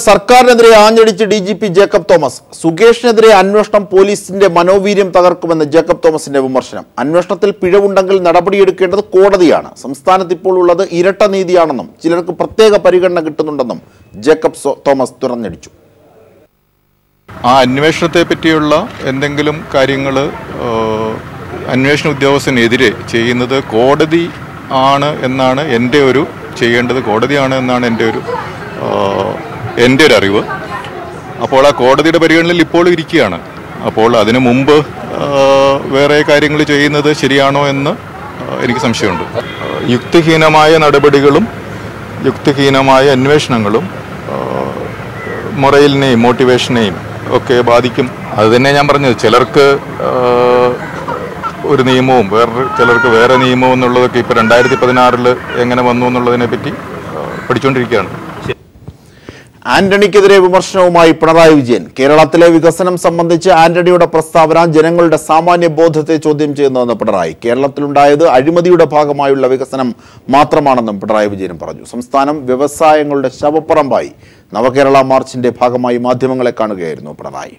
സർക്കാരിനെതിരെ ആഞ്ഞടിച്ച് D G P Jacob Thomas സുകേഷിനെതിരെ അന്വേഷണം പോലീസിന്റെ മനോവീര്യം തകർക്കുമെന്ന് ജേക്കബ് തോമസിന്റെ വിമർശനം അന്വേഷണത്തിൽ പിഴവുണ്ടെങ്കിൽ നടപടിയെടുക്കേണ്ടത് കോടതിയാണ് സംസ്ഥാനത്ത് ഇപ്പോൾ ഉള്ളത് ഇരട്ട നീതിയാണെന്നും ചിലർക്ക് പ്രത്യേക പരിഗണന കിട്ടുന്നുണ്ടെന്നും ജേക്കബ് സോ- തോമസ് തുറന്നടിച്ചു ആ അന്വേഷണത്തെ പറ്റിയുള്ള എന്തെങ്കിലും കാര്യങ്ങൾ അന്വേഷണ ഉദ്യോഗസ്ഥനെതിരെ ചെയ്യുന്നത് കോടതി ആണ് എന്നാണ് എൻ്റെ ഒരു ചെയ്യേണ്ടത് കോടതിയാണ് എന്നാണ് എൻ്റെ ഒരു ആ, എൻ്റെ ഒരു അറിവ് അപ്പോൾ ആ കോടതിയുടെ പരിഗണനയിൽ ഇപ്പോൾ ഇരിക്കുകയാണ് അപ്പോൾ അതിനു മുമ്പ് ആ, വേറെ കാര്യങ്ങൾ ചെയ്യുന്നത് ശരിയാണോ എന്ന് ആ, എനിക്ക് സംശയമുണ്ട് ആ, യുക്തിഹീനമായ നടപടികളും യുക്തിഹീനമായ അന്വേഷണങ്ങളും ആ, മൊറയിലിനെയും മോട്ടിവേഷനെയും ഒക്കെ ബാധിക്കും അത് തന്നെ ഞാൻ പറഞ്ഞത് ചിലർക്ക് ആ, ഒരു നിയമവും വേറെ ചിലർക്ക് വേറെ നിയമവും എന്നുള്ളതൊക്കെ ഇപ്പോൾ രണ്ടായിരത്തി പതിനാറിൽ എങ്ങനെ വന്നു എന്നുള്ളതിനെ പറ്റി ആ, പഠിച്ചുകൊണ്ടിരിക്കുകയാണ് ആന്റണിക്കെതിരെ വിമർശനവുമായി പിണറായി വിജയൻ കേരളത്തിലെ വികസനം സംബന്ധിച്ച് ആന്റണിയുടെ പ്രസ്താവന ജനങ്ങളുടെ സാമാന്യ ബോധത്തെ ചോദ്യം ചെയ്യുന്നതെന്ന് പിണറായി കേരളത്തിലുണ്ടായത് അഴിമതിയുടെ ഭാഗമായുള്ള വികസനം മാത്രമാണെന്നും പിണറായി വിജയൻ പറഞ്ഞു സംസ്ഥാനം വ്യവസായങ്ങളുടെ ശവപ്പറമ്പായി നവകേരള മാർച്ചിന്റെ ഭാഗമായി മാധ്യമങ്ങളെ കാണുകയായിരുന്നു പിണറായി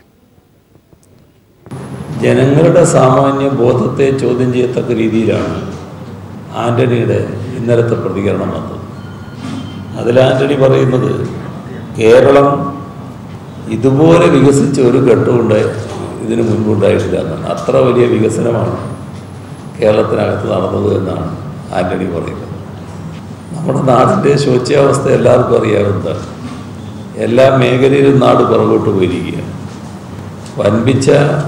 ജനങ്ങളുടെ സാമാന്യ ബോധത്തെ ചോദ്യം ചെയ്യത്തക്ക രീതിയിലാണ് ആൻ്റണിയുടെ ഇന്നലത്തെ പ്രതികരണം വന്നത് അതിൽ ആൻ്റണി പറയുന്നത് കേരളം ഇതുപോലെ വികസിച്ച ഒരു ഘട്ടമുണ്ട് ഇതിനു മുൻപുണ്ടായിട്ടില്ല എന്നാണ് അത്ര വലിയ വികസനമാണ് കേരളത്തിനകത്ത് നടന്നത് എന്നാണ് ആൻ്റണി പറയുന്നത് നമ്മുടെ നാടിൻ്റെ ശോച്യാവസ്ഥ എല്ലാവർക്കും അറിയാവുന്നതാണ് എല്ലാ മേഖലയിലും നാട് പുറകോട്ട് പോയിരിക്കുകയാണ് വൻപിച്ച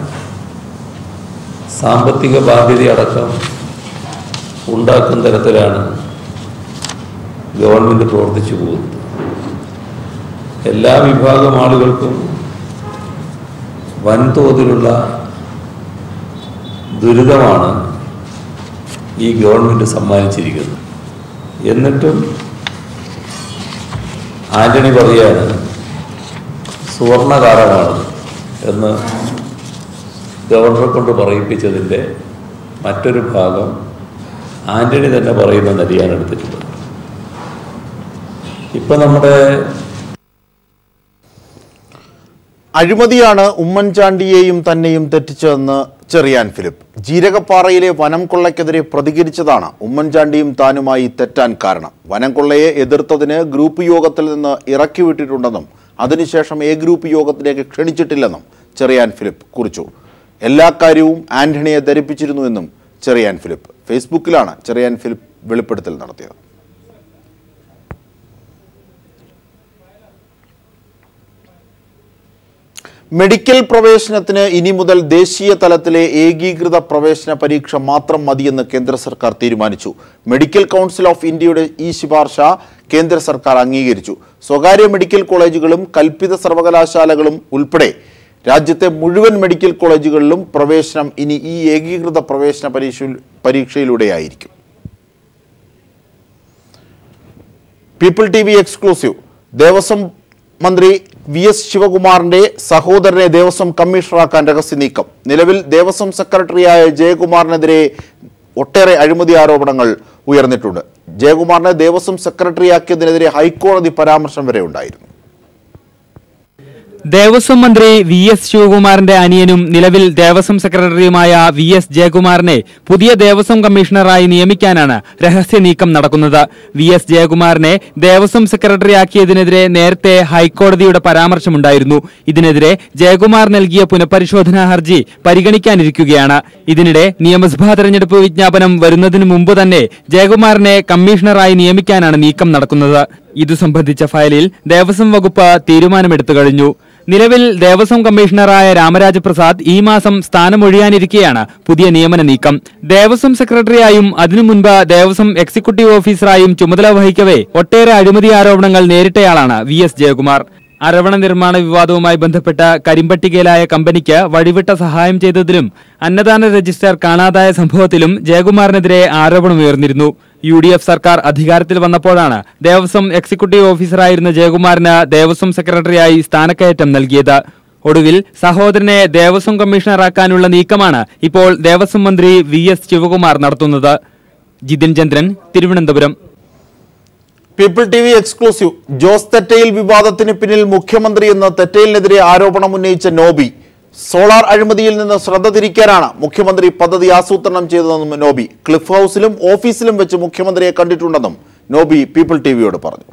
സാമ്പത്തിക ബാധ്യതയടക്കം ഉണ്ടാക്കുന്ന തരത്തിലാണ് ഗവൺമെൻറ് പ്രവർത്തിച്ചു പോകുന്നത് എല്ലാ വിഭാഗം ആളുകൾക്കും വൻതോതിലുള്ള ദുരിതമാണ് ഈ ഗവൺമെൻറ് സമ്മാനിച്ചിരിക്കുന്നത് എന്നിട്ടും ആന്റണി പറയാണ് സുവർണകാലമാണ് എന്ന് ഗവർണറെ കൊണ്ട് പറയിപ്പിച്ചതിൻ്റെ മറ്റൊരു ഭാഗം ആന്റണി തന്നെ പറയുന്ന നടിയാണ് എടുത്തിട്ടുള്ളത് ഇപ്പം നമ്മുടെ അഴിമതിയാണ് ഉമ്മൻചാണ്ടിയെയും തന്നെയും തെറ്റിച്ചതെന്ന് ചെറിയാൻ ഫിലിപ്പ് ജീരകപ്പാറയിലെ വനം കൊള്ളയ്ക്കെതിരെ പ്രതികരിച്ചതാണ് ഉമ്മൻചാണ്ടിയും താനുമായി തെറ്റാൻ കാരണം വനം കൊള്ളയെ എതിർത്തതിന് ഗ്രൂപ്പ് യോഗത്തിൽ നിന്ന് ഇറക്കി വിട്ടിട്ടുണ്ടെന്നും അതിനുശേഷം എ ഗ്രൂപ്പ് യോഗത്തിലേക്ക് ക്ഷണിച്ചിട്ടില്ലെന്നും ചെറിയാൻ ഫിലിപ്പ് കുറിച്ചു എല്ലാ കാര്യവും ആന്റണിയെ ധരിപ്പിച്ചിരുന്നുവെന്നും ചെറിയാൻ ഫിലിപ്പ് ഫേസ്ബുക്കിലാണ് ചെറിയാൻ ഫിലിപ്പ് വെളിപ്പെടുത്തൽ നടത്തിയത് മെഡിക്കൽ പ്രവേശനത്തിന് ഇനി മുതൽ ദേശീയ തലത്തിലെ ഏകീകൃത പ്രവേശന പരീക്ഷ മാത്രം മതിയെന്ന് കേന്ദ്ര സർക്കാർ തീരുമാനിച്ചു മെഡിക്കൽ കൗൺസിൽ ഓഫ് ഇന്ത്യയുടെ ഈ ശുപാർശ കേന്ദ്ര സർക്കാർ അംഗീകരിച്ചു സ്വകാര്യ മെഡിക്കൽ കോളേജുകളും കൽപ്പിത സർവകലാശാലകളും ഉൾപ്പെടെ രാജ്യത്തെ മുഴുവൻ മെഡിക്കൽ കോളേജുകളിലും പ്രവേശനം ഇനി ഈ ഏകീകൃത പ്രവേശന പരീക്ഷ പരീക്ഷയിലൂടെയായിരിക്കും People T V exclusive Devaswom മന്ത്രി വി എസ് ശിവകുമാറിന്റെ സഹോദരനെ ദേവസ്വം കമ്മീഷണറാക്കാൻ രഹസ്യ നീക്കം നിലവിൽ ദേവസ്വം സെക്രട്ടറിയായ ജയകുമാറിനെതിരെ ഒട്ടേറെ അഴിമതി ആരോപണങ്ങൾ ഉയർന്നിട്ടുണ്ട് ജയകുമാറിനെ ദേവസ്വം സെക്രട്ടറിയാക്കിയതിനെതിരെ ഹൈക്കോടതി പരാമർശം വരെ ഉണ്ടായിരുന്നു ദേവസ്വം മന്ത്രി വി എസ് ശിവകുമാറിന്റെ അനിയനും നിലവിൽ ദേവസ്വം സെക്രട്ടറിയുമായ വി എസ് ജയകുമാറിനെ പുതിയ ദേവസ്വം കമ്മീഷണറായി നിയമിക്കാനാണ് രഹസ്യ നീക്കം നടക്കുന്നത് വി എസ് ജയകുമാറിനെ ദേവസ്വം സെക്രട്ടറിയാക്കിയതിനെതിരെ നേരത്തെ ഹൈക്കോടതിയുടെ പരാമർശമുണ്ടായിരുന്നു ഇതിനെതിരെ ജയകുമാർ നൽകിയ പുനഃപരിശോധനാ ഹർജി പരിഗണിക്കാനിരിക്കുകയാണ് ഇതിനിടെ നിയമസഭാ തെരഞ്ഞെടുപ്പ് വിജ്ഞാപനം വരുന്നതിന് മുമ്പ് തന്നെ ജയകുമാറിനെ കമ്മീഷണറായി നിയമിക്കാനാണ് നീക്കം നടക്കുന്നത് ഇതു സംബന്ധിച്ച ഫയലിൽ ദേവസ്വം വകുപ്പ് തീരുമാനമെടുത്തു കഴിഞ്ഞു നിലവിൽ ദേവസ്വം കമ്മീഷണറായ രാമരാജ പ്രസാദ് ഈ മാസം സ്ഥാനമൊഴിയാനിരിക്കെയാണ് പുതിയ നിയമന നീക്കം ദേവസ്വം സെക്രട്ടറിയായും അതിനു മുൻപ് ദേവസ്വം എക്സിക്യൂട്ടീവ് ഓഫീസറായും ചുമതല വഹിക്കവേ ഒട്ടേറെ അഴിമതി ആരോപണങ്ങൾ നേരിട്ടയാളാണ് വി എസ് ജയകുമാർ അരവണ നിർമ്മാണ വിവാദവുമായി ബന്ധപ്പെട്ട കരിമ്പട്ടികയിലായ കമ്പനിക്ക് വഴിവിട്ട സഹായം ചെയ്തതിലും അന്നദാന രജിസ്റ്റർ കാണാതായ സംഭവത്തിലും ജയകുമാറിനെതിരെ ആരോപണമുയർന്നിരുന്നു യു ഡി എഫ് സർക്കാർ അധികാരത്തിൽ വന്നപ്പോഴാണ് ദേവസ്വം എക്സിക്യൂട്ടീവ് ഓഫീസറായിരുന്ന ജയകുമാറിന് ദേവസ്വം സെക്രട്ടറിയായി സ്ഥാനക്കയറ്റം നൽകിയത് ഒടുവിൽ സഹോദരനെ ദേവസ്വം കമ്മീഷണറാക്കാനുള്ള നീക്കമാണ് ഇപ്പോൾ ദേവസ്വം മന്ത്രി വി എസ് ശിവകുമാർ നടത്തുന്നത് Jithin Chandran Thiruvananthapuram People T V exclusive Jose Thettayil വിവാദത്തിന് പിന്നിൽ മുഖ്യമന്ത്രി എന്ന് തെറ്റയിലിനെതിരെ ആരോപണം ഉന്നയിച്ച നോബി സോളാർ അഴിമതിയിൽ നിന്ന് ശ്രദ്ധ തിരിക്കാനാണ് മുഖ്യമന്ത്രി പദ്ധതി ആസൂത്രണം ചെയ്തതെന്നും നോബി ക്ലിഫ് ഹൗസിലും ഓഫീസിലും വെച്ച് മുഖ്യമന്ത്രിയെ കണ്ടിട്ടുണ്ടെന്നും നോബി പീപ്പിൾ ടി വിയോട് പറഞ്ഞു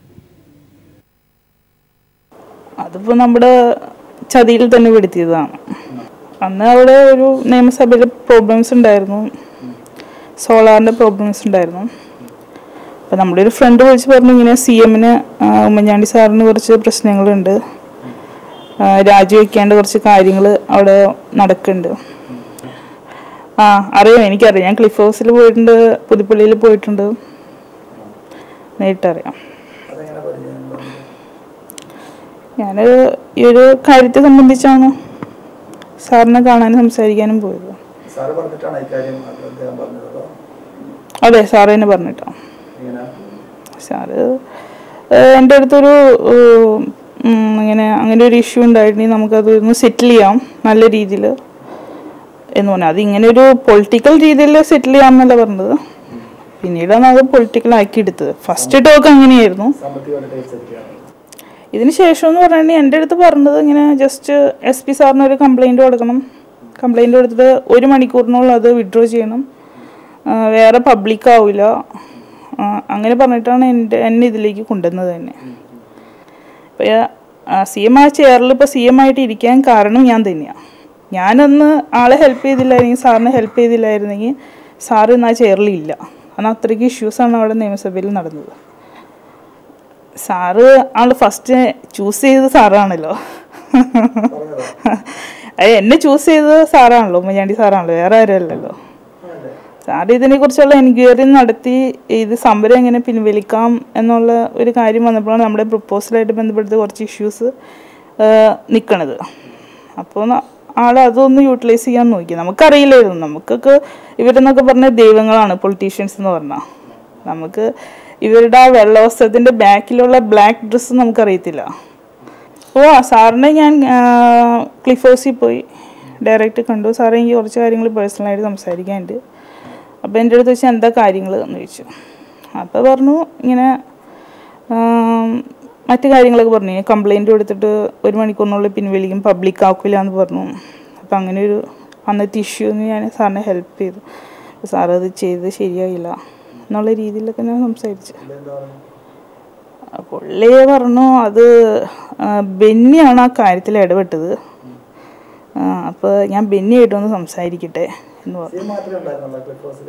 അതിപ്പോൾ നമ്മുടെ ചതിയിൽ തന്നെ പെടുത്തിയതാണ് അന്ന് അവിടെ ഒരു നിയമസഭയിൽ പ്രോബ്ലംസ് ഉണ്ടായിരുന്നു സോളാറിൻ്റെ പ്രോബ്ലംസ് ഉണ്ടായിരുന്നു അപ്പോൾ നമ്മുടെ ഒരു ഫ്രണ്ട് വിളിച്ച് പറഞ്ഞു ഇങ്ങനെ സി എമ്മിന് ഉമ്മൻചാണ്ടി സാറിന് കുറച്ച് പ്രശ്നങ്ങളുണ്ട് ആ, രാജിവെക്കേണ്ട കുറച്ച് കാര്യങ്ങൾ അവിടെ നടക്കുന്നുണ്ട് ആ അറിയാം എനിക്കറിയാം ഞാൻ ക്ലിഫ് ഹൗസിൽ പോയിട്ടുണ്ട് പുതുപ്പള്ളിയിൽ പോയിട്ടുണ്ട് നേരിട്ടറിയാം ഞാൻ ഈ ഒരു കാര്യത്തെ സംബന്ധിച്ചാണ് സാറിനെ കാണാനും സംസാരിക്കാനും പോയത് സാറ് പറഞ്ഞിട്ടാണ് ഇക്കാര്യം അത് അദ്ദേഹം പറഞ്ഞത് അതോ അതെ സാറ് തന്നെ പറഞ്ഞിട്ടോ ഇങ്ങനെ സാറ് ഏഹ്, എൻ്റെ അടുത്തൊരു ഏഹ്, ഉം, ഇങ്ങനെ അങ്ങനെ ഒരു ഇഷ്യൂ ഉണ്ടായിട്ടുണ്ടെങ്കിൽ നമുക്കത് ഒന്ന് സെറ്റിൽ ചെയ്യാം നല്ല രീതിയിൽ എന്ന് പറഞ്ഞു അത് ഇങ്ങനെ ഒരു പൊളിറ്റിക്കൽ രീതിയിൽ സെറ്റിൽ ചെയ്യാമെന്നല്ല പറഞ്ഞത് പിന്നീടാണ് അത് പൊളിറ്റിക്കൽ ആക്കി എടുത്തത് ഫസ്റ്റ് ടോക്ക് അങ്ങനെയായിരുന്നു സാമ്പത്തികമായിട്ട് ടൈപ്സൊക്കെയാണ് ഇതിന് ശേഷം എന്ന് പറഞ്ഞിട്ടുണ്ടെങ്കിൽ എൻ്റെ അടുത്ത് പറഞ്ഞത് ഇങ്ങനെ ജസ്റ്റ് എസ് പി സാറിന് ഒരു കംപ്ലൈൻറ്റ് കൊടുക്കണം കംപ്ലൈൻറ്റ് കൊടുത്തിട്ട് ഒരു മണിക്കൂറിനുള്ളിൽ അത് വിഡ്രോ ചെയ്യണം ആ, വേറെ പബ്ലിക് ആവില്ല ആ, അങ്ങനെ പറഞ്ഞിട്ടാണ് എൻ്റെ എന്നെ ഇതിലേക്ക് കൊണ്ടുവന്നത് തന്നെ ഇപ്പോൾ സി എം ആ ചെയറിൽ ഇപ്പോൾ സി എം ആയിട്ട് ഇരിക്കാൻ കാരണം ഞാൻ തന്നെയാണ് ഞാനന്ന് ആളെ ഹെൽപ്പ് ചെയ്തില്ലായിരുന്നെങ്കിൽ സാറിനെ ഹെൽപ്പ് ചെയ്തില്ലായിരുന്നെങ്കിൽ സാറ് ഇന്ന് ആ ചെയറിൽ ഇല്ല കാരണം അത്രയ്ക്ക് ഇഷ്യൂസാണ് അവിടെ നിയമസഭയിൽ നടന്നത് സാറ് ആള് ഫസ്റ്റ് ചൂസ് ചെയ്തത് സാറാണല്ലോ അത് എന്നെ ചൂസ് ചെയ്തത് സാറാണല്ലോ ഉമ്മൻചാണ്ടി സാറാണല്ലോ വേറെ ആരും അല്ലല്ലോ സാറ് ഇതിനെ കുറിച്ചുള്ള എൻക്വയറി നടത്തി ഇത് സമരം എങ്ങനെ പിൻവലിക്കാം എന്നുള്ള ഒരു കാര്യം വന്നപ്പോഴാണ് നമ്മുടെ പ്രപ്പോസലായിട്ട് ബന്ധപ്പെട്ട് കുറച്ച് ഇഷ്യൂസ് നിൽക്കണത് അപ്പോൾ ആൾ അതൊന്ന് യൂട്ടിലൈസ് ചെയ്യാൻ നോക്കി നമുക്കറിയില്ലായിരുന്നു നമുക്കൊക്കെ ഇവരെന്നൊക്കെ പറഞ്ഞ ദൈവങ്ങളാണ് പൊളിറ്റീഷ്യൻസ് എന്ന് പറഞ്ഞാൽ നമുക്ക് ഇവരുടെ ആ വെള്ളവസ്ത്രത്തിൻ്റെ ബാക്കിലുള്ള ബ്ലാക്ക് ഡ്രസ്സ് നമുക്കറിയത്തില്ല ഓ ആ സാറിനെ ഞാൻ ക്ലിഫ് ഹൗസിൽ പോയി ഡയറക്റ്റ് കണ്ടു സാറേ എനിക്ക് കുറച്ച് കാര്യങ്ങൾ പേഴ്സണലായിട്ട് സംസാരിക്കാനുണ്ട് അപ്പോൾ എൻ്റെ അടുത്ത് വെച്ചാൽ എന്താ കാര്യങ്ങൾ എന്ന് ചോദിച്ചു അപ്പോൾ പറഞ്ഞു ഇങ്ങനെ ആം, മറ്റു കാര്യങ്ങളൊക്കെ പറഞ്ഞു കംപ്ലൈൻറ്റ് കൊടുത്തിട്ട് ഒരു മണിക്കൂറിനുള്ളിൽ പിൻവലിക്കും പബ്ലിക് ആക്കില്ല എന്ന് പറഞ്ഞു അപ്പോൾ അങ്ങനെ ഒരു അന്നത്തെ ഇഷ്യൂന്ന് ഞാൻ സാറിനെ ഹെൽപ്പ് ചെയ്തു അപ്പോൾ സാർ അത് ചെയ്ത് ശരിയായില്ല എന്നുള്ള രീതിയിലൊക്കെ ഞാൻ സംസാരിച്ചു പുള്ളി പറഞ്ഞു അത് ആ, ബെന്നിയാണ് ആ കാര്യത്തിൽ ഇടപെട്ടത് അപ്പോൾ ഞാൻ ബെന്നിയായിട്ടൊന്ന് സംസാരിക്കട്ടെ എന്ന് പറഞ്ഞു ഇത് മാത്രമേ ഉണ്ടായിരുന്നുള്ളൂ ക്ലിഫ് ഹൗസിൽ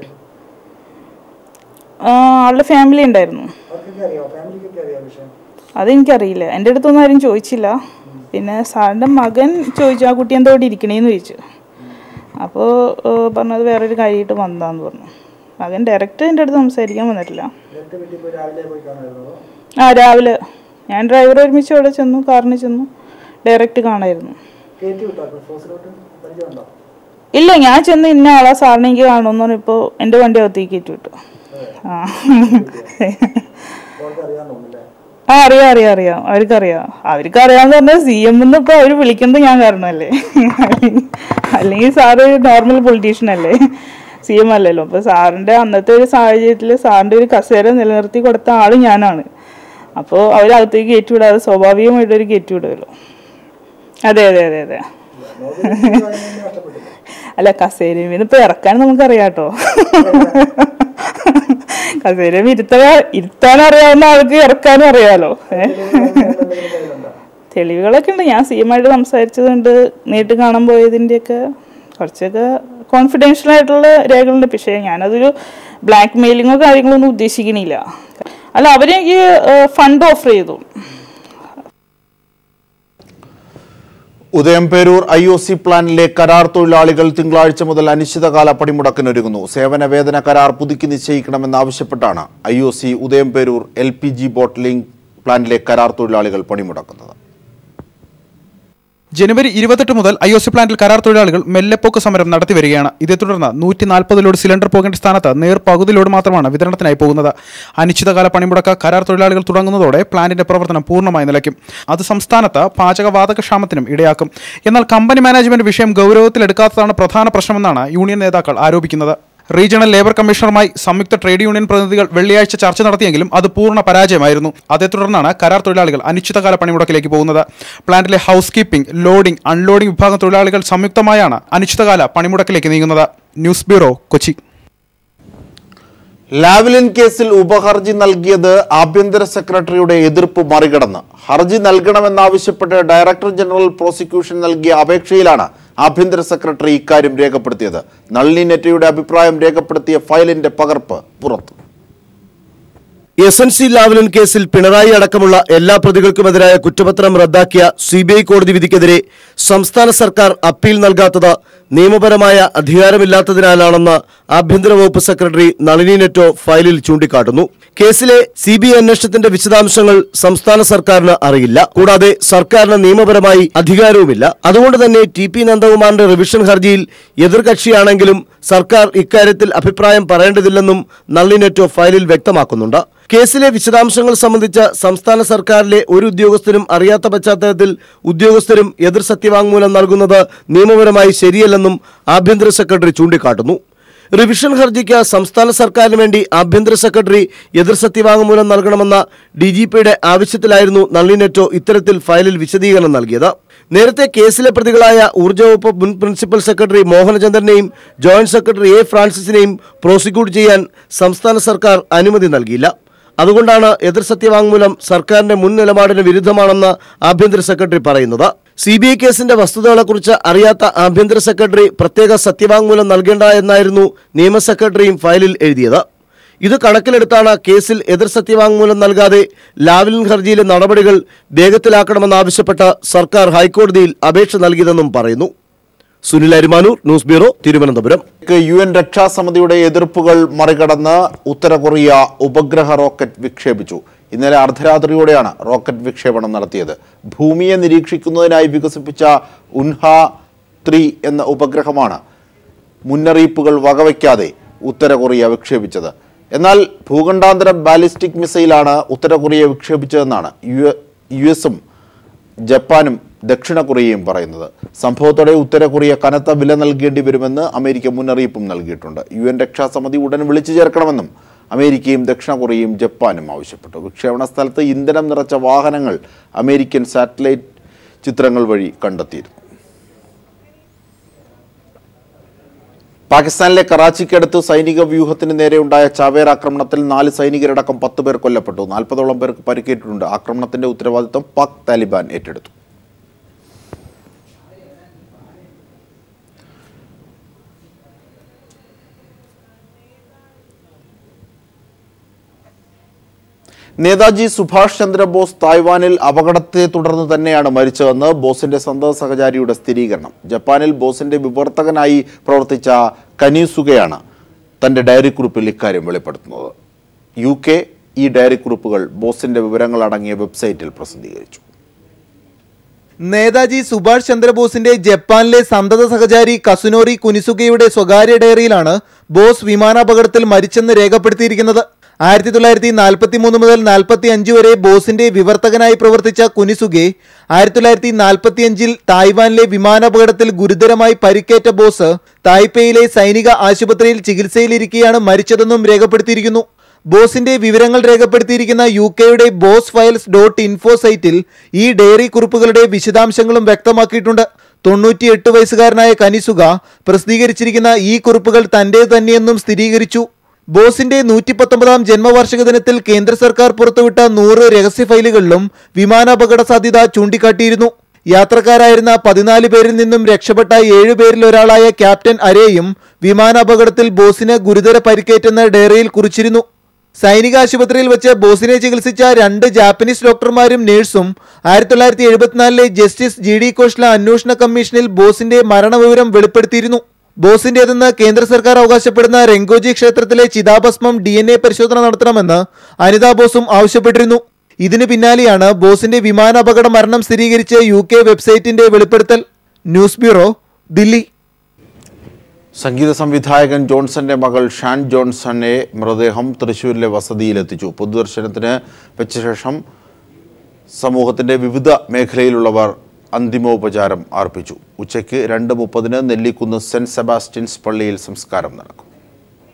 ആ, ആളുടെ ഫാമിലി ഉണ്ടായിരുന്നു അവർക്കൊക്കെ അറിയാം ഫാമിലിക്കൊക്കെ അറിയാം വിഷയം അതെനിക്കറിയില്ല എൻ്റെ അടുത്തൊന്നും ആരും ചോദിച്ചില്ല പിന്നെ സാറിൻ്റെ മകൻ ചോദിച്ചു ആ കുട്ടി എന്താ ഇവിടെ ഇരിക്കണേന്ന് ചോദിച്ചു അപ്പോൾ പറഞ്ഞത് വേറൊരു കാര്യമായിട്ട് വന്നതാന്ന് പറഞ്ഞു മകൻ ഡയറക്റ്റ് എൻ്റെ അടുത്ത് സംസാരിക്കാൻ വന്നിട്ടില്ല നേരത്തെ വീട്ടിൽ പോയി രാവിലെ പോയി കാണുമായിരുന്നോ ആ രാവിലെ ഞാൻ ഡ്രൈവർ ഒരുമിച്ച് അവിടെ ചെന്നു കാറിന് ചെന്നു ഡയറക്റ്റ് കാണായിരുന്നു കയറ്റി വിട്ടോ ക്ലിഫ് ഹൗസിലോട്ട് പരിചയമുണ്ടോ ഇല്ല ഞാൻ ചെന്ന് ഇന്ന ആളാ സാറിനെ എനിക്ക് കാണുമെന്ന് പറഞ്ഞപ്പോൾ എൻ്റെ വണ്ടി അകത്തേക്ക് കയറ്റി വിട്ടു ആ അവർക്ക് അറിയാൻ തോന്നുന്നില്ലേ ആ അറിയാം അറിയാം അറിയാം അവർക്കറിയാം അവർക്ക് അറിയാന്ന് പറഞ്ഞാൽ സി എം എന്ന് ഇപ്പോൾ അവർ വിളിക്കുന്നത് ഞാൻ കാരണമല്ലേ അല്ലെങ്കിൽ സാറ് നോർമൽ പൊളിറ്റീഷ്യൻ അല്ലേ സി എം അല്ലല്ലോ അപ്പോൾ സാറിൻ്റെ അന്നത്തെ ഒരു സാഹചര്യത്തിൽ സാറിൻ്റെ ഒരു കസേര നിലനിർത്തി കൊടുത്ത ആൾ ഞാനാണ് അപ്പോൾ അവരകത്തേക്ക് കയറ്റിവിടാതെ സ്വാഭാവികമായിട്ട് ഒരു കയറ്റിവിടുമല്ലോ അതെ അതെ അതെ അതെ അല്ല കസേരയിൽ നിന്ന് ഇപ്പൊ ഇറക്കാൻ നമുക്കറിയാം കേട്ടോ കസേരയിൽ ഇരുത്താൻ ഇരുത്താൻ അറിയാവുന്ന ആൾക്ക് ഇറക്കാനും അറിയാലോ ഏ? തെളിവുകളൊക്കെ ഉണ്ട് ഞാൻ സീമായിട്ട് സംസാരിച്ചതുണ്ട് നേരിട്ട് കാണാൻ പോയതിൻ്റെയൊക്കെ കുറച്ചൊക്കെ കോൺഫിഡൻഷ്യൽ ആയിട്ടുള്ള രേഖകളുണ്ട് പക്ഷേ ഞാനതൊരു ബ്ലാക്ക് മെയിലിങ്ങോ കാര്യങ്ങളോ ഒന്നും ഉദ്ദേശിക്കണില്ല അല്ല അവരെനിക്ക് ഫണ്ട് ഓഫർ ചെയ്തു ഉദയംപേരൂർ ഐ ഒ സി പ്ലാനിലെ കരാർ തൊഴിലാളികൾ തിങ്കളാഴ്ച മുതൽ അനിശ്ചിതകാല പണിമുടക്കിനൊരുങ്ങുന്നു സേവന വേതന കരാർ പുതുക്കി നിശ്ചയിക്കണമെന്നാവശ്യപ്പെട്ടാണ് I O C Udayamperoor L P G bottling പ്ലാന്റിലെ കരാർ തൊഴിലാളികൾ പണിമുടക്കുന്നത് ജനുവരി ഇരുപത്തെട്ട് മുതൽ ഐ ഒ സി പ്ലാന്റിൽ കരാർ തൊഴിലാളികൾ മെല്ലെപ്പോക്ക് സമരം നടത്തി വരികയാണ് ഇതേ തുടർന്ന് നൂറ്റി നാൽപ്പത് ലോഡ് സിലിണ്ടർ പോകേണ്ട സ്ഥാനത്ത് നേർ പകുതി ലോഡ് മാത്രമാണ് വിതരണത്തിനായി പോകുന്നത് അനിശ്ചിതകാല പണിമുടക്ക് കരാർ തൊഴിലാളികൾ തുടങ്ങുന്നതോടെ പ്ലാന്റിന്റെ പ്രവർത്തനം പൂർണ്ണമായി നിലയ്ക്കും അത് സംസ്ഥാനത്ത് പാചകവാതക ക്ഷാമത്തിനും ഇടയാക്കും എന്നാൽ കമ്പനി മാനേജ്മെന്റ് വിഷയം ഗൗരവത്തിലെടുക്കാത്തതാണ് പ്രധാന പ്രശ്നമെന്നാണ് യൂണിയൻ നേതാക്കൾ ആരോപിക്കുന്നത് റീജിയണൽ ലേബർ കമ്മീഷണറുമായി സംയുക്ത ട്രേഡ് യൂണിയൻ പ്രതിനിധികൾ വെള്ളിയാഴ്ച ചർച്ച നടത്തിയെങ്കിലും അത് പൂർണ്ണ പരാജയമായിരുന്നു അതേ തുടർന്നാണ് കരാർ തൊഴിലാളികൾ അനിശ്ചിതകാല പണിമുടക്കിലേക്ക് പോകുന്നത് പ്ലാന്റിലെ ഹൗസ് കീപ്പിംഗ് ലോഡിംഗ് അൺലോഡിംഗ് വിഭാഗം തൊഴിലാളികൾ സംയുക്തമായാണ് അനിശ്ചിതകാല പണിമുടക്കിലേക്ക് നീങ്ങുന്നത് ന്യൂസ് ബ്യൂറോ കൊച്ചി ലാവ്ലിൻ കേസിൽ ഉപഹർജി നൽകിയത് ആഭ്യന്തര സെക്രട്ടറിയുടെ എതിർപ്പ് മറികടന്ന് ഹർജി നൽകണമെന്നാവശ്യപ്പെട്ട് ഡയറക്ടർ ജനറൽ പ്രോസിക്യൂഷൻ നൽകിയ അപേക്ഷയിലാണ് ആഭ്യന്തര സെക്രട്ടറി ഇക്കാര്യം രേഖപ്പെടുത്തിയത് നളിനി നെറ്റയുടെ അഭിപ്രായം രേഖപ്പെടുത്തിയ ഫയലിന്റെ പകർപ്പ് പുറത്തു എസ് എൻ സി ലാവ്ലിൻ കേസിൽ പിണറായി അടക്കമുള്ള എല്ലാ പ്രതികൾക്കുമെതിരായ കുറ്റപത്രം റദ്ദാക്കിയ സി ബി ഐ കോടതി വിധിക്കെതിരെ സംസ്ഥാന സർക്കാർ അപ്പീൽ നൽകാത്തത് നിയമപരമായ അധികാരമില്ലാത്തതിനാലാണെന്ന് ആഭ്യന്തര വകുപ്പ് സെക്രട്ടറി നളിനി നെറ്റോ ഫയലിൽ ചൂണ്ടിക്കാട്ടുന്നു കേസിലെ സി ബി ഐ അന്വേഷണത്തിന്റെ വിശദാംശങ്ങൾ സംസ്ഥാന സർക്കാരിന് അറിയില്ല കൂടാതെ സർക്കാരിന് നിയമപരമായി അധികാരവുമില്ല അതുകൊണ്ട് തന്നെ ടി പി നന്ദകുമാറിന്റെ റിവിഷൻ ഹർജിയിൽ എതിർകക്ഷിയാണെങ്കിലും സർക്കാർ ഇക്കാര്യത്തിൽ അഭിപ്രായം പറയേണ്ടതില്ലെന്നും നളിനി നെറ്റോ ഫയലിൽ വ്യക്തമാക്കുന്നുണ്ട് കേസിലെ വിശദാംശങ്ങൾ സംബന്ധിച്ച് സംസ്ഥാന സർക്കാരിലെ ഒരു ഉദ്യോഗസ്ഥരും അറിയാത്ത പശ്ചാത്തലത്തിൽ ഉദ്യോഗസ്ഥരും എതിർ സത്യവാങ്മൂലം നൽകുന്നത് നിയമപരമായി ശരിയല്ലെന്നും ആഭ്യന്തര സെക്രട്ടറി ചൂണ്ടിക്കാട്ടുന്നു റിവിഷൻ ഹർജിക്ക് സംസ്ഥാന സർക്കാരിന് വേണ്ടി ആഭ്യന്തര സെക്രട്ടറി എതിർ സത്യവാങ്മൂലം നൽകണമെന്ന ഡി ജി പിയുടെ ആവശ്യത്തിലായിരുന്നു നളിനി നെറ്റോ ഇത്തരത്തിൽ ഫയലിൽ വിശദീകരണം നൽകിയത് നേരത്തെ കേസിലെ പ്രതികളായ ഊർജ്ജ വകുപ്പ് മുൻ പ്രിൻസിപ്പൽ സെക്രട്ടറി മോഹനചന്ദ്രനെയും ജോയിന്റ് സെക്രട്ടറി എ ഫ്രാൻസിസിനെയും പ്രോസിക്യൂട്ട് ചെയ്യാൻ സംസ്ഥാന സർക്കാർ അനുമതി നൽകിയില്ല അതുകൊണ്ടാണ് എതിർ സത്യവാങ്മൂലം സർക്കാരിന്റെ മുൻ നിലപാടിന് വിരുദ്ധമാണെന്ന് ആഭ്യന്തര സെക്രട്ടറി പറയുന്നത് സി ബി ഐ കേസിന്റെ വസ്തുതകളെക്കുറിച്ച് അറിയാത്ത ആഭ്യന്തര സെക്രട്ടറി പ്രത്യേക സത്യവാങ്മൂലം നൽകേണ്ട എന്നായിരുന്നു നിയമ സെക്രട്ടറിയും ഫയലിൽ എഴുതിയത് ഇത് കണക്കിലെടുത്താണ് കേസിൽ എതിർ സത്യവാങ്മൂലം നൽകാതെ ലാവ്ലിൻ ഹർജിയിലെ നടപടികൾ വേഗത്തിലാക്കണമെന്നാവശ്യപ്പെട്ട് സർക്കാർ ഹൈക്കോടതിയിൽ അപേക്ഷ നൽകിയതെന്നും പറയുന്നു Sunil Arimanoor news bureau Thiruvananthapuram U N രക്ഷാസമിതിയുടെ എതിർപ്പുകൾ മറികടന്ന് ഉത്തര കൊറിയ ഉപഗ്രഹ റോക്കറ്റ് വിക്ഷേപിച്ചു ഇന്നലെ അർദ്ധരാത്രിയോടെയാണ് റോക്കറ്റ് വിക്ഷേപണം നടത്തിയത് ഭൂമിയെ നിരീക്ഷിക്കുന്നതിനായി വികസിപ്പിച്ച ഉൻഹ ത്രീ എന്ന ഉപഗ്രഹമാണ് മുന്നറിയിപ്പുകൾ വകവയ്ക്കാതെ ഉത്തര കൊറിയ വിക്ഷേപിച്ചത് എന്നാൽ ഭൂഖണ്ഡാന്തര ബാലിസ്റ്റിക് മിസൈലാണ് ഉത്തര കൊറിയ വിക്ഷേപിച്ചതെന്നാണ് യു യു എസും ജപ്പാനും ദക്ഷിണ കൊറിയയും പറയുന്നത് സംഭവത്തോടെ ഉത്തര കൊറിയ കനത്ത വില നൽകേണ്ടി വരുമെന്ന് അമേരിക്ക മുന്നറിയിപ്പും നൽകിയിട്ടുണ്ട് യു എൻ രക്ഷാസമിതി ഉടൻ വിളിച്ചു ചേർക്കണമെന്നും അമേരിക്കയും ദക്ഷിണ കൊറിയയും ജപ്പാനും ആവശ്യപ്പെട്ടു വിക്ഷേപണ സ്ഥലത്ത് ഇന്ധനം നിറച്ച വാഹനങ്ങൾ അമേരിക്കൻ സാറ്റലൈറ്റ് ചിത്രങ്ങൾ വഴി കണ്ടെത്തിയിരുന്നു പാകിസ്ഥാനിലെ കറാച്ചിക്കടുത്ത് സൈനിക വ്യൂഹത്തിന് നേരെ ഉണ്ടായ ചാവേർ ആക്രമണത്തിൽ നാല് സൈനികരടക്കം പത്ത് പേർ കൊല്ലപ്പെട്ടു നാൽപ്പതോളം പേർക്ക് പരിക്കേറ്റിട്ടുണ്ട് ആക്രമണത്തിന്റെ ഉത്തരവാദിത്വം പാക് താലിബാൻ ഏറ്റെടുത്തു നേതാജി സുഭാഷ് ചന്ദ്രബോസ് തായ്വാനിൽ അപകടത്തെ തുടർന്ന് തന്നെയാണ് മരിച്ചതെന്ന് ബോസിന്റെ സന്തത സഹചാരിയുടെ സ്ഥിരീകരണം ജപ്പാനിൽ ബോസിന്റെ വിവർത്തകനായി പ്രവർത്തിച്ച കനീസുകയാണ് തന്റെ ഡയറി കുറിപ്പിൽ ഇക്കാര്യം വെളിപ്പെടുത്തുന്നത് യു കെ ഈ ഡയറി കുറിപ്പുകൾ ബോസിന്റെ വിവരങ്ങൾ അടങ്ങിയ വെബ്സൈറ്റിൽ പ്രസിദ്ധീകരിച്ചു നേതാജി സുഭാഷ് ചന്ദ്രബോസിന്റെ ജപ്പാനിലെ സന്തത സഹചാരി കസുനോറി കുനിസുകയുടെ സ്വകാര്യ ഡയറിയിലാണ് ബോസ് വിമാനാപകടത്തിൽ മരിച്ചെന്ന് രേഖപ്പെടുത്തിയിരിക്കുന്നത് ആയിരത്തി തൊള്ളായിരത്തി നാൽപ്പത്തി മൂന്ന് മുതൽ നാൽപ്പത്തി അഞ്ച് വരെ ബോസിന്റെ വിവർത്തകനായി പ്രവർത്തിച്ച കുനിസുഗെ ആയിരത്തി തൊള്ളായിരത്തി നാൽപ്പത്തി അഞ്ചിൽ തായ്വാനിലെ വിമാനാപകടത്തിൽ ഗുരുതരമായി പരിക്കേറ്റ ബോസ് തായ്പേയിലെ സൈനിക ആശുപത്രിയിൽ ചികിത്സയിലിരിക്കെയാണ് മരിച്ചതെന്നും രേഖപ്പെടുത്തിയിരിക്കുന്നു ബോസിന്റെ വിവരങ്ങൾ രേഖപ്പെടുത്തിയിരിക്കുന്ന യു കെയുടെ ബോസ് ഫയൽസ് ഡോട്ട് ഇൻഫോ സൈറ്റിൽ ഈ ഡയറി കുറിപ്പുകളുടെ വിശദാംശങ്ങളും വ്യക്തമാക്കിയിട്ടുണ്ട് തൊണ്ണൂറ്റിയെട്ട് വയസ്സുകാരനായ കനിസുക പ്രസിദ്ധീകരിച്ചിരിക്കുന്ന ഈ കുറിപ്പുകൾ തന്റെ തന്നെയെന്നും സ്ഥിരീകരിച്ചു ബോസിന്റെ നൂറ്റി പത്തൊമ്പതാം ജന്മവാർഷിക ദിനത്തിൽ കേന്ദ്ര സർക്കാർ പുറത്തുവിട്ട നൂറ് രഹസ്യ ഫയലുകളിലും വിമാനാപകട സാധ്യത ചൂണ്ടിക്കാട്ടിയിരുന്നു യാത്രക്കാരായിരുന്ന പതിനാല് പേരിൽ നിന്നും രക്ഷപ്പെട്ട ഏഴുപേരിൽ ഒരാളായ ക്യാപ്റ്റൻ അരേയും വിമാനാപകടത്തിൽ ബോസിന് ഗുരുതര പരിക്കേറ്റെന്ന് ഡയറിയിൽ കുറിച്ചിരുന്നു സൈനിക ആശുപത്രിയിൽ വെച്ച് ബോസിനെ ചികിത്സിച്ച രണ്ട് ജാപ്പനീസ് ഡോക്ടർമാരും നേഴ്സും ആയിരത്തി തൊള്ളായിരത്തി എഴുപത്തിനാലിലെ ജസ്റ്റിസ് ജി ഡി കോഷ്ല അന്വേഷണ കമ്മീഷനിൽ ബോസിന്റെ മരണവിവരം വെളിപ്പെടുത്തിയിരുന്നു ബോസിന്റേതെന്ന് കേന്ദ്ര സർക്കാർ അവകാശപ്പെടുന്ന രംഗോജി ക്ഷേത്രത്തിലെ ചിതാഭസ്മം ഡി എൻ എ പരിശോധന നടത്തണമെന്ന് അനിതാ ബോസും ആവശ്യപ്പെട്ടിരുന്നു ഇതിന് പിന്നാലെയാണ് ബോസിന്റെ വിമാനാപകട മരണം സ്ഥിരീകരിച്ച് യു കെ വെബ്സൈറ്റിന്റെ വെളിപ്പെടുത്തൽ ന്യൂസ് ബ്യൂറോ ദില്ലി സംഗീത സംവിധായകൻ ജോൺസന്റെ മകൾ ഷാൻ ജോൺസന്റെ മൃതദേഹം തൃശ്ശൂരിലെ വസതിയിലെത്തിച്ചു പൊതുദർശനത്തിന് വെച്ച ശേഷം സമൂഹത്തിന്റെ വിവിധ മേഖലയിലുള്ളവർ അന്തിമോപചാരം അർപ്പിച്ചു ഉച്ചയ്ക്ക് രണ്ട് മുപ്പതിന് നെല്ലിക്കുന്ന് സെന്റ് സെബാസ്റ്റ്യൻസ് പള്ളിയിൽ സംസ്കാരം നടക്കും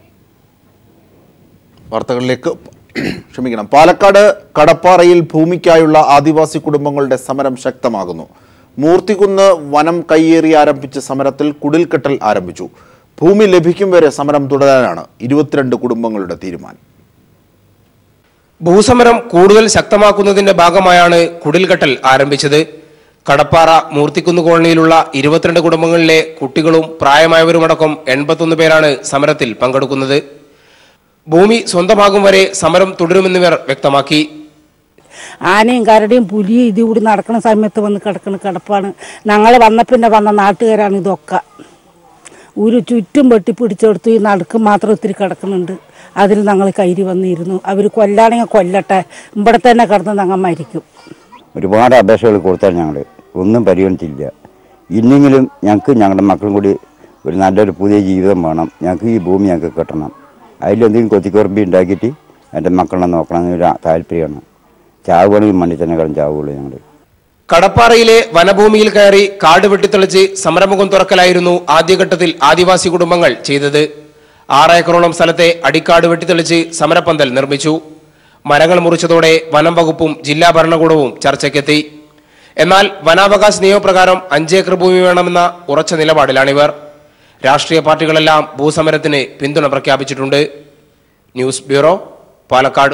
വാർത്തകളിലേക്ക് ക്ഷമിക്കണം പാലക്കാട് കടപ്പാറയിൽ ഭൂമിക്കായുള്ള ആദിവാസി കുടുംബങ്ങളുടെ സമരം ശക്തമാകുന്നു മൂർത്തികുന്ന് വനം കയ്യേറി ആരംഭിച്ച സമരത്തിൽ കുടിൽക്കെട്ടൽ ആരംഭിച്ചു ഭൂമി ലഭിക്കും വരെ സമരം തുടരാനാണ് ഇരുപത്തിരണ്ട് കുടുംബങ്ങളുടെ തീരുമാനം ഭൂസമരം കൂടുതൽ ശക്തമാക്കുന്നതിന്റെ ഭാഗമായാണ് കുടിൽകെട്ടൽ ആരംഭിച്ചത് കടപ്പാറ മൂർത്തിക്കുന്ന് കോളനിയിലുള്ള ഇരുപത്തിരണ്ട് കുടുംബങ്ങളിലെ കുട്ടികളും പ്രായമായവരുമടക്കം എൺപത്തൊന്ന് പേരാണ് സമരത്തിൽ പങ്കെടുക്കുന്നത് ഭൂമി സ്വന്തമാകും വരെ സമരം തുടരുമെന്നിവർ വ്യക്തമാക്കി ആനയും കരടിയും പുലിയും ഇത് കൂടി നടക്കുന്ന സമയത്ത് വന്ന് കിടക്കുന്ന കിടപ്പാണ് ഞങ്ങൾ വന്ന പിന്നെ വന്ന നാട്ടുകാരാണ് ഇതൊക്കെ ഒരു ചുറ്റും വെട്ടി പിടിച്ചെടുത്തു ഈ നടുക്ക് മാത്രം ഒത്തിരി കിടക്കുന്നുണ്ട് അതിൽ ഞങ്ങൾ കയറി വന്നിരുന്നു അവർ കൊല്ലാണെങ്കിൽ കൊല്ലട്ടെ ഇവിടെ തന്നെ കിടന്ന് ഞങ്ങൾ മരിക്കും ഒരുപാട് അപേക്ഷകൾ കൊടുത്താൽ ഞങ്ങൾ ഒന്നും പരിഗണിച്ചില്ല ഇന്നെങ്കിലും ഞങ്ങൾക്ക് ഞങ്ങളുടെ മക്കളും കൂടി ഒരു നല്ലൊരു പുതിയ ജീവിതം വേണം ഞങ്ങൾക്ക് ഈ ഭൂമി ഞങ്ങൾക്ക് കിട്ടണം അതിലെന്തെങ്കിലും കൊത്തിക്കുറമ്പി ഉണ്ടാക്കിയിട്ട് എൻ്റെ മക്കളെ നോക്കണം എന്നൊരു താല്പര്യമാണ് ചാവുകയാണെങ്കിൽ മണ്ണിൽ തന്നെ കിടന്ന് ചാവുകയുള്ളൂ ഞങ്ങൾ കടപ്പാറയിലെ വനഭൂമിയിൽ കയറി കാട് വെട്ടിത്തെളിച്ച് സമരമുഖം തുറക്കലായിരുന്നു ആദ്യഘട്ടത്തിൽ ആദിവാസി കുടുംബങ്ങൾ ചെയ്തത് ആറേക്കറോളം സ്ഥലത്തെ അടിക്കാട് വെട്ടിത്തെളിച്ച് സമരപ്പന്തൽ നിർമ്മിച്ചു മരങ്ങൾ മുറിച്ചതോടെ വനം വകുപ്പും ജില്ലാ ഭരണകൂടവും ചർച്ചയ്ക്കെത്തി എന്നാൽ വനാവകാശ നിയമപ്രകാരം അഞ്ചേക്കർ ഭൂമി വേണമെന്ന ഉറച്ച നിലപാടിലാണിവർ രാഷ്ട്രീയ പാർട്ടികളെല്ലാം ഭൂസമരത്തിന് പിന്തുണ പ്രഖ്യാപിച്ചിട്ടുണ്ട് ന്യൂസ് ബ്യൂറോ പാലക്കാട്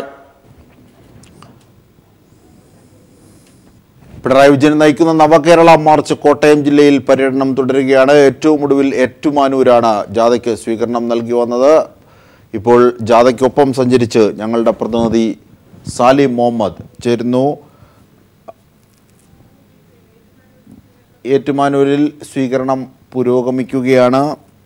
പിണറായി വിജയൻ നയിക്കുന്ന നവകേരള മാർച്ച് കോട്ടയം ജില്ലയിൽ പര്യടനം തുടരുകയാണ് ഏറ്റവും ഒടുവിൽ ഏറ്റുമാനൂരാണ് ജാഥയ്ക്ക് സ്വീകരണം നൽകി വന്നത് ഇപ്പോൾ ജാഥയ്ക്കൊപ്പം സഞ്ചരിച്ച് ഞങ്ങളുടെ പ്രതിനിധി സാലിം മുഹമ്മദ് ചേരുന്നു ഏറ്റുമാനൂരിൽ സ്വീകരണം പുരോഗമിക്കുകയാണ്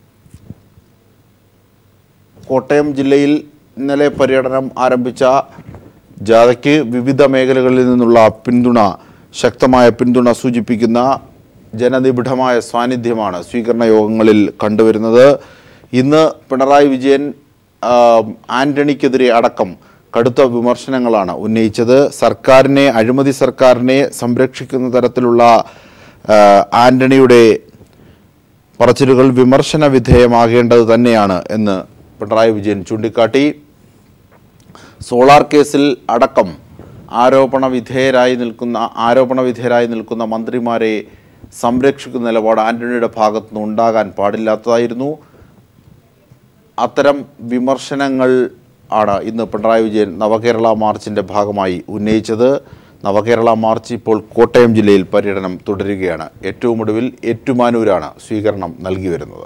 കോട്ടയം ജില്ലയിൽ ഇന്നലെ പര്യടനം ആരംഭിച്ച ജാഥയ്ക്ക് വിവിധ മേഖലകളിൽ നിന്നുള്ള പിന്തുണ ശക്തമായ പിന്തുണ സൂചിപ്പിക്കുന്ന ജനനിബിഡമായ സാന്നിധ്യമാണ് സ്വീകരണ യോഗങ്ങളിൽ കണ്ടുവരുന്നത് ഇന്ന് പിണറായി വിജയൻ ആ, ആന്റണിക്കെതിരെ അടക്കം കടുത്ത വിമർശനങ്ങളാണ് ഉന്നയിച്ചത് സർക്കാരിനെ അഴിമതി സർക്കാരിനെ സംരക്ഷിക്കുന്ന തരത്തിലുള്ള ആ, ആന്റണിയുടെ പറച്ചിലുകൾ വിമർശന വിധേയമാകേണ്ടത് തന്നെയാണ് എന്ന് പിണറായി വിജയൻ ചൂണ്ടിക്കാട്ടി സോളാർ കേസിൽ അടക്കം ആരോപണ വിധേയരായി നിൽക്കുന്ന ആരോപണ വിധേയരായി നിൽക്കുന്ന മന്ത്രിമാരെ സംരക്ഷിക്കുന്ന നിലപാട് ആന്റണിയുടെ ഭാഗത്തുനിന്ന് ഉണ്ടാകാൻ പാടില്ലാത്തതായിരുന്നു അത്തരം വിമർശനങ്ങൾ ആണ് ഇന്ന് പിണറായി വിജയൻ നവകേരള മാർച്ചിൻ്റെ ഭാഗമായി ഉന്നയിച്ചത് നവകേരള മാർച്ച് ഇപ്പോൾ കോട്ടയം ജില്ലയിൽ പര്യടനം തുടരുകയാണ് ഏറ്റവും ഒടുവിൽ ഏറ്റുമാനൂരാണ് സ്വീകരണം നൽകി വരുന്നത്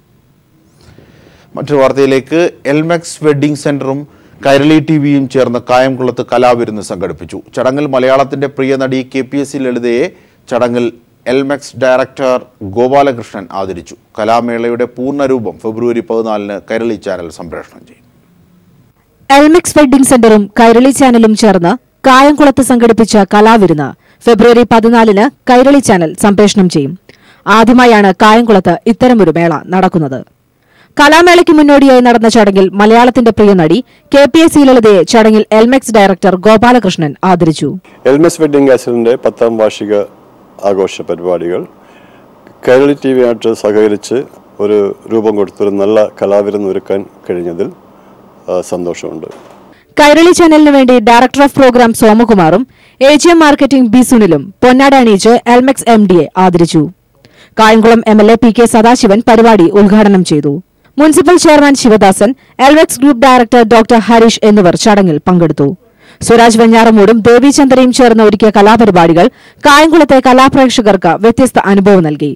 മറ്റൊരു വാർത്തയിലേക്ക് എൽമെക്സ് വെഡ്ഡിംഗ് സെന്ററും കൈരളി ടി വിയും ചേർന്ന് കായംകുളത്ത് കലാവിരുന്ന് സംഘടിപ്പിച്ചു ചടങ്ങിൽ മലയാളത്തിന്റെ പ്രിയ നടി കെ പി എസ് സി ലളിതയെ ചടങ്ങിൽ എൽമെക്സ് ഡയറക്ടർ ഗോപാലകൃഷ്ണൻ ആദരിച്ചു കലാമേളയുടെ പൂർണ്ണരൂപം ഫെബ്രുവരി പതിനാലിന് കൈരളി ചാനൽ സംപ്രേഷണം ചെയ്യും എൽമിക്സ് വെഡ്ഡിംഗ് സെന്ററും കൈരളി ചാനലും ചേർന്ന് കായംകുളത്ത് സംഘടിപ്പിച്ച കലാവിരുന്ന് ഫെബ്രുവരി പതിനാലിന് കൈരളി ചാനൽ സംപ്രേഷണം ചെയ്യും ആദ്യമായാണ് കായംകുളത്ത് ഇത്തരമൊരു മേള നടക്കുന്നത് കലാമേളയ്ക്ക് മുന്നോടിയായി നടന്ന ചടങ്ങിൽ മലയാളത്തിന്റെ പ്രിയ നടി കെ പി എസ് സി ലളിതയെ ചടങ്ങിൽ എൽമെക്സ് ഡയറക്ടർ ഗോപാലകൃഷ്ണൻ ആദരിച്ചു എൽമെസ് വെഡിങ് ആസിഡിൻ്റെ പത്താം വാർഷിക ആഘോഷ പരിപാടികൾ കേരളി ടി വിയായിട്ട് സഹകരിച്ച് ഒരു രൂപം കൊടുത്തൊരു നല്ല കലാവിരുന്ന് ഒരുക്കാൻ കഴിഞ്ഞതിൽ ആ, സന്തോഷമുണ്ട് കൈരളി ചാനലിന് വേണ്ടി ഡയറക്ടർ ഓഫ് പ്രോഗ്രാം സോമകുമാറും A G M marketing B സുനിലും പൊന്നാട അണിയിച്ച് എൽമെക്സ് എം ഡിയെ ആദരിച്ചു Kayamkulam M L A P K Sadasivan പരിപാടി ഉദ്ഘാടനം ചെയ്തു municipal chairman Sivadasan Elmex group director doctor Harish എന്നിവർ ചടങ്ങിൽ പങ്കെടുത്തു സ്വരാജ് വെഞ്ഞാറമൂടും ദേവീചന്ദ്രയും ചേർന്ന് ഒരുക്കിയ കലാപരിപാടികൾ കായംകുളത്തെ കലാപ്രേക്ഷകർക്ക് വ്യത്യസ്ത അനുഭവം നൽകി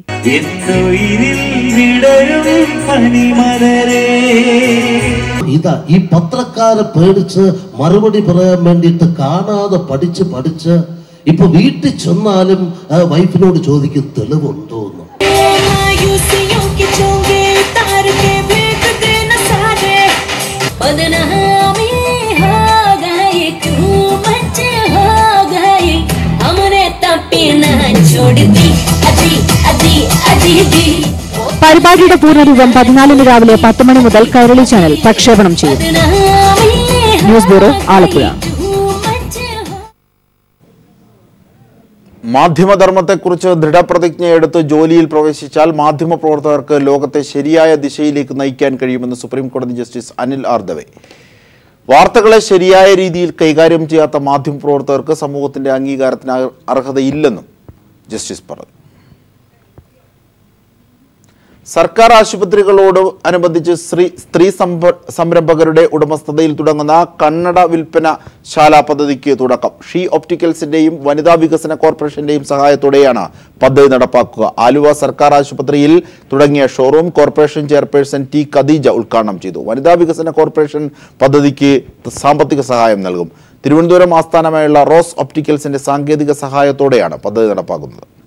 ഇതാ ഈ പത്രക്കാരെ പേടിച്ച് മറുപടി പറയാൻ വേണ്ടിയിട്ട് കാണാതെ പഠിച്ച് പഠിച്ച് ഇപ്പൊ വീട്ടിൽ ചെന്നാലും ആ, വൈഫിനോട് ചോദിക്കും തെളിവുണ്ടോ എന്ന് പരിപാടിയുടെ പൂർണ്ണരൂപം പതിനാലിന് രാവിലെ പത്ത് മണി മുതൽ കൈരളി ചാനൽ പ്രക്ഷേപണം ചെയ്യും ന്യൂസ് ബ്യൂറോ ആലപ്പുഴ മാധ്യമധർമ്മത്തെക്കുറിച്ച് ദൃഢപ്രതിജ്ഞയെടുത്ത് ജോലിയിൽ പ്രവേശിച്ചാൽ മാധ്യമപ്രവർത്തകർക്ക് ലോകത്തെ ശരിയായ ദിശയിലേക്ക് നയിക്കാൻ കഴിയുമെന്ന് സുപ്രീം കോടതി ജസ്റ്റിസ് അനിൽ ആർദവെ വാർത്തകളെ ശരിയായ രീതിയിൽ കൈകാര്യം ചെയ്യാത്ത മാധ്യമപ്രവർത്തകർക്ക് സമൂഹത്തിന്റെ അംഗീകാരത്തിന് അർ- അർഹതയില്ലെന്നും ജസ്റ്റിസ് പറഞ്ഞു സർക്കാർ ആശുപത്രികളോട് അനുബന്ധിച്ച് സ്ത്രീ സ്ത്രീ സംഭ സംരംഭകരുടെ ഉടമസ്ഥതയിൽ തുടങ്ങുന്ന കന്നഡ വിൽപ്പന ശാല പദ്ധതിക്ക് തുടക്കം ഷീ ഒപ്റ്റിക്കൽസിന്റെയും വനിതാ വികസന കോർപ്പറേഷന്റെയും സഹായത്തോടെയാണ് പദ്ധതി നടപ്പാക്കുക ആലുവ സർക്കാർ ആശുപത്രിയിൽ തുടങ്ങിയ showroom corporation chairperson T Khadeeja ഉദ്ഘാടനം ചെയ്തു വനിതാ വികസന കോർപ്പറേഷൻ പദ്ധതിക്ക് സാമ്പത്തിക സഹായം നൽകും തിരുവനന്തപുരം ആസ്ഥാനമായുള്ള റോസ് ഒപ്റ്റിക്കൽസിന്റെ സാങ്കേതിക സഹായത്തോടെയാണ് പദ്ധതി നടപ്പാക്കുന്നത്